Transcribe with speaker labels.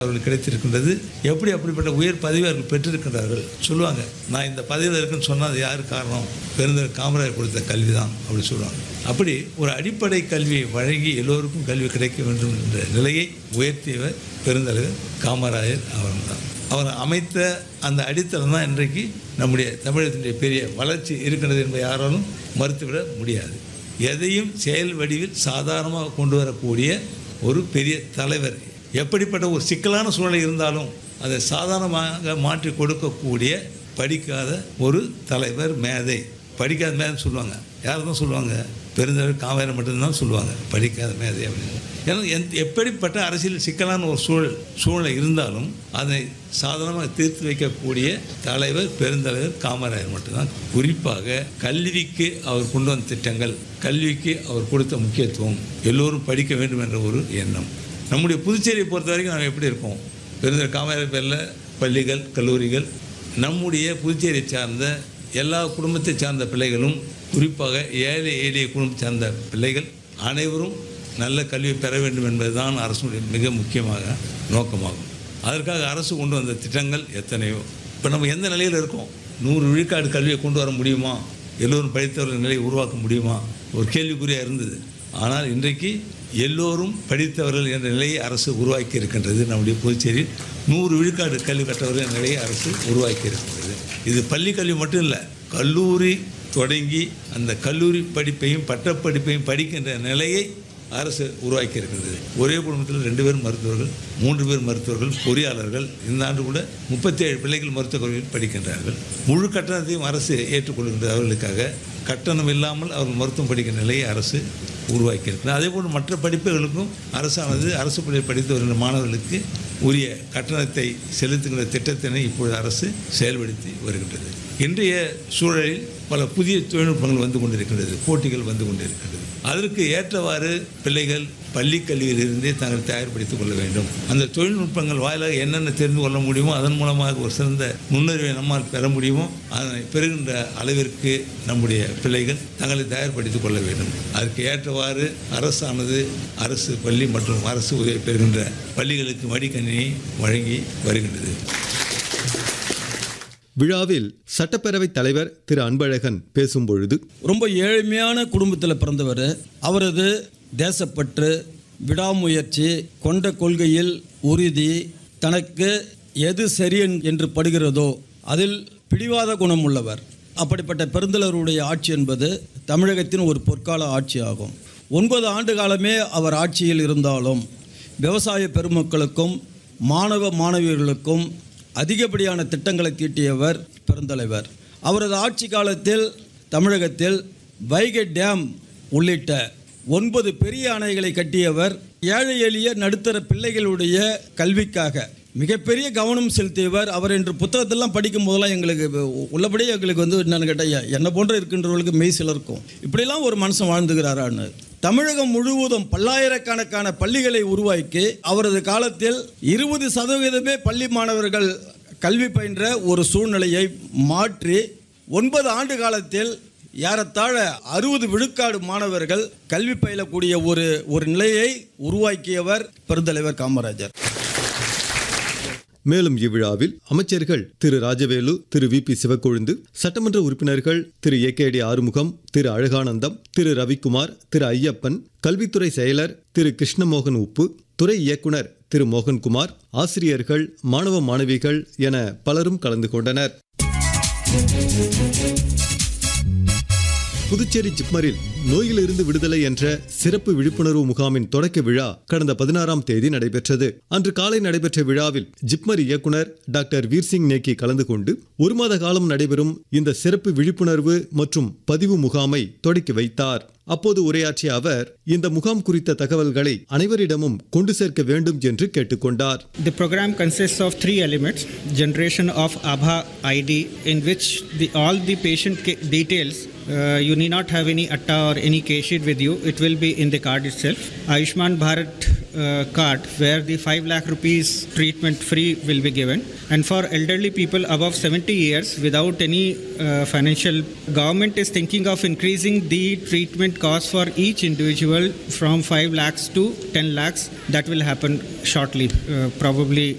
Speaker 1: அவர்களுக்கு கிடைத்திருக்கின்றது எப்படி அப்படிப்பட்ட உயர் பதவி அவர்கள் பெற்றிருக்கின்றார்கள் சொல்லுவாங்க நான் இந்த பதவியில் இருக்குன்னு சொன்னால் அது யார் காரணம் பெருந்தர் காமராஜர் கொடுத்த கல்வி தான் அப்படி சொல்லுவாங்க அப்படி ஒரு அடிப்படை கல்வியை வழங்கி எல்லோருக்கும் கல்வி கிடைக்க வேண்டும் என்ற நிலையை உயர்த்தியவர் பெருந்தலைவர் காமராஜர் அவர்தான் அவர் அமைத்த அந்த அடித்தளம் தான் இன்றைக்கு நம்முடைய தமிழகத்தினுடைய பெரிய வளர்ச்சி இருக்கின்றது என்பதை யாராலும் மறுத்துவிட முடியாது எதையும் செயல் வடிவில் சாதாரணமாக கொண்டு வரக்கூடிய ஒரு பெரிய தலைவர் எப்படிப்பட்ட ஒரு சிக்கலான சூழ்நிலை இருந்தாலும் அதை சாதாரணமாக மாற்றி கொடுக்கக்கூடிய படிக்காத ஒரு தலைவர் மேதை படிக்காத மேதைன்னு சொல்லுவாங்க யார் தான் சொல்லுவாங்க பெருந்தலைவர் காவேரி மட்டும்தான் சொல்லுவாங்க படிக்காத மேதை அப்படின்னு ஏன்னா எந்த எப்படிப்பட்ட அரசியல் சிக்கலான ஒரு சூழல் சூழ்நிலை இருந்தாலும் அதை சாதாரணமாக தீர்த்து வைக்கக்கூடிய தலைவர் பெருந்தலைவர் காமராஜர் மட்டும்தான் குறிப்பாக கல்விக்கு அவர் கொண்டு வந்த திட்டங்கள் கல்விக்கு அவர் கொடுத்த முக்கியத்துவம் எல்லோரும் படிக்க வேண்டும் என்ற ஒரு எண்ணம் நம்முடைய புதுச்சேரியை பொறுத்த வரைக்கும் நம்ம எப்படி இருக்கோம் பெருந்தலைவர் காமராஜர் பேரில் பள்ளிகள் கல்லூரிகள் நம்முடைய புதுச்சேரியை சார்ந்த எல்லா குடும்பத்தை சார்ந்த பிள்ளைகளும் குறிப்பாக ஏழை எளிய குடும்பத்தை சார்ந்த பிள்ளைகள் அனைவரும் நல்ல கல்வி பெற வேண்டும் என்பதுதான் அரசுடைய மிக முக்கியமாக நோக்கமாகும் அதற்காக அரசு கொண்டு வந்த திட்டங்கள் எத்தனையோ இப்போ நம்ம எந்த நிலையில் இருக்கோம் நூறு விழுக்காடு கல்வியை கொண்டு வர முடியுமா எல்லோரும் படித்தவர்கள் நிலையை உருவாக்க முடியுமா ஒரு கேள்விக்குறியாக இருந்தது ஆனால் இன்றைக்கு எல்லோரும் படித்தவர்கள் என்ற நிலையை அரசு உருவாக்கி இருக்கின்றது நம்முடைய புதுச்சேரியில் நூறு விழுக்காடு கல்வி கற்றவர்கள் என்ற நிலையை அரசு உருவாக்கி இருக்கின்றது இது பள்ளி கல்வி மட்டும் இல்லை கல்லூரி தொடங்கி அந்த கல்லூரி படிப்பையும் பட்டப்படிப்பையும் படிக்கின்ற நிலையை அரசு உருவாக்கி இருக்கின்றது ஒரே குடும்பத்தில் ரெண்டு பேர் மருத்துவர்கள் மூன்று பேர் மருத்துவர்கள் பொறியாளர்கள் இந்த ஆண்டு கூட முப்பத்தி ஏழு பிள்ளைகள் மருத்துவக் கல்லூரியில் படிக்கின்றார்கள் முழு கட்டணத்தையும் அரசு ஏற்றுக்கொள்கின்றது அவர்களுக்காக கட்டணம் இல்லாமல் அவர்கள் மருத்துவம் படிக்கிற நிலையை அரசு உருவாக்கி இருக்கிறது அதே போல் மற்ற படிப்புகளுக்கும் அரசானது அரசு பள்ளியில் படித்து வருகின்ற மாணவர்களுக்கு உரிய கட்டணத்தை செலுத்துகின்ற திட்டத்தினை இப்பொழுது அரசு செயல்படுத்தி வருகின்றது இன்றைய சூழலில் பல புதிய தொழில்நுட்பங்கள் வந்து கொண்டிருக்கின்றது போட்டிகள் வந்து கொண்டிருக்கின்றது அதற்கு ஏற்றவாறு பிள்ளைகள் பள்ளி கல்வியிலிருந்தே தங்களை தயார்படுத்திக் கொள்ள வேண்டும் அந்த தொழில்நுட்பங்கள் வாயிலாக என்னென்ன தெரிந்து கொள்ள முடியுமோ அதன் மூலமாக ஒரு சிறந்த முன்னறிவை நம்மால் பெற முடியுமோ அதனை பெறுகின்ற அளவிற்கு நம்முடைய பிள்ளைகள் தங்களை தயார்படுத்திக் கொள்ள வேண்டும் அதற்கு ஏற்றவாறு அரசானது அரசு பள்ளி மற்றும் அரசு உதவி பெறுகின்ற பள்ளிகளுக்கு மடிக்கணினியை வழங்கி வருகின்றது
Speaker 2: விழாவில் சட்டப்பேரவைத் தலைவர் திரு அன்பழகன் பேசும்பொழுது
Speaker 3: ரொம்ப ஏழ்மையான குடும்பத்தில் பிறந்தவர் அவரது தேசப்பற்று விடாமுயற்சி கொண்ட கொள்கையில் உறுதி தனக்கு எது சரி என்று படுகிறதோ அதில் பிடிவாத குணம் உள்ளவர் அப்படிப்பட்ட பெருந்தலருடைய ஆட்சி என்பது தமிழகத்தின் ஒரு பொற்கால ஆட்சி ஆகும் ஒன்பது ஆண்டு காலமே அவர் ஆட்சியில் இருந்தாலும் விவசாய பெருமக்களுக்கும் மாணவ மாணவியர்களுக்கும் அதிகப்படியான திட்டங்களை தீட்டியவர் பெருந்தலைவர் அவரது ஆட்சி காலத்தில் தமிழகத்தில் வைகை டேம் உள்ளிட்ட ஒன்பது பெரிய அணைகளை கட்டியவர் ஏழை எளிய நடுத்தர பிள்ளைகளுடைய கல்விக்காக மிகப்பெரிய கவனம் செலுத்தியவர் அவர் என்று புத்தகத்தெல்லாம் படிக்கும் போதெல்லாம் எங்களுக்கு உள்ளபடியே எங்களுக்கு வந்து என்னென்னு கேட்டால் என்னை போன்ற இருக்கின்றவர்களுக்கு மெய் சிலருக்கும் இப்படிலாம் ஒரு மனுஷன் வாழ்ந்துகிறாரான்னு தமிழகம் முழுவதும் பல்லாயிரக்கணக்கான பள்ளிகளை உருவாக்கி அவரது காலத்தில் இருபது சதவீதமே பள்ளி மாணவர்கள் கல்வி பயின்ற ஒரு சூழ்நிலையை மாற்றி ஒன்பது ஆண்டு காலத்தில் ஏறத்தாழ அறுபது விழுக்காடு மாணவர்கள் கல்வி பயிலக்கூடிய ஒரு ஒரு நிலையை உருவாக்கியவர் பெருந்தலைவர் காமராஜர்
Speaker 2: மேலும் இவ்விழாவில் அமைச்சர்கள் திரு ராஜவேலு திரு வி பி சிவக்கொழுந்து சட்டமன்ற உறுப்பினர்கள் Thiru A K D Arumugam Thiru Alaganandam Thiru Ravikumar Thiru Ayyappan கல்வித்துறை செயலர் திரு கிருஷ்ணமோகன் உப்பு துறை இயக்குனர் திரு மோகன்குமார் ஆசிரியர்கள் மாணவ மாணவிகள் என பலரும் கலந்து கொண்டனர் புதுச்சேரி ஜிப்மரில் நோயிலிருந்து விடுதலை என்ற சிறப்பு விழிப்புணர்வு முகாமின் தொடக்க விழா கடந்த பதினாறாம் தேதி நடைபெற்றது அன்று காலை நடைபெற்ற விழாவில் ஜிப்மர் இயக்குனர் டாக்டர் வீர்சிங் நேக்கி கலந்து கொண்டு ஒரு மாத காலம் நடைபெறும் இந்த சிறப்பு விழிப்புணர்வு மற்றும் பதிவு முகாமை தொடக்கி வைத்தார் அப்போது உரையாற்றிய அவர் இந்த முகாம் குறித்த தகவல்களை அனைவரிடமும் கொண்டு சேர்க்க வேண்டும் என்று கேட்டுக்கொண்டார்
Speaker 4: The program consists of three elements generation of ABHA ID, in which the, all the patient ca- details uh, you need not have any atta or any cash sheet with you, it will be in the card itself. Ayushman Bharat uh, card where the 5 lakh rupees treatment free will be given. And for elderly people above 70 years without any uh, financial, government is thinking of increasing the treatment cost for each individual from 5 lakhs to 10 lakhs. That will happen shortly, uh, probably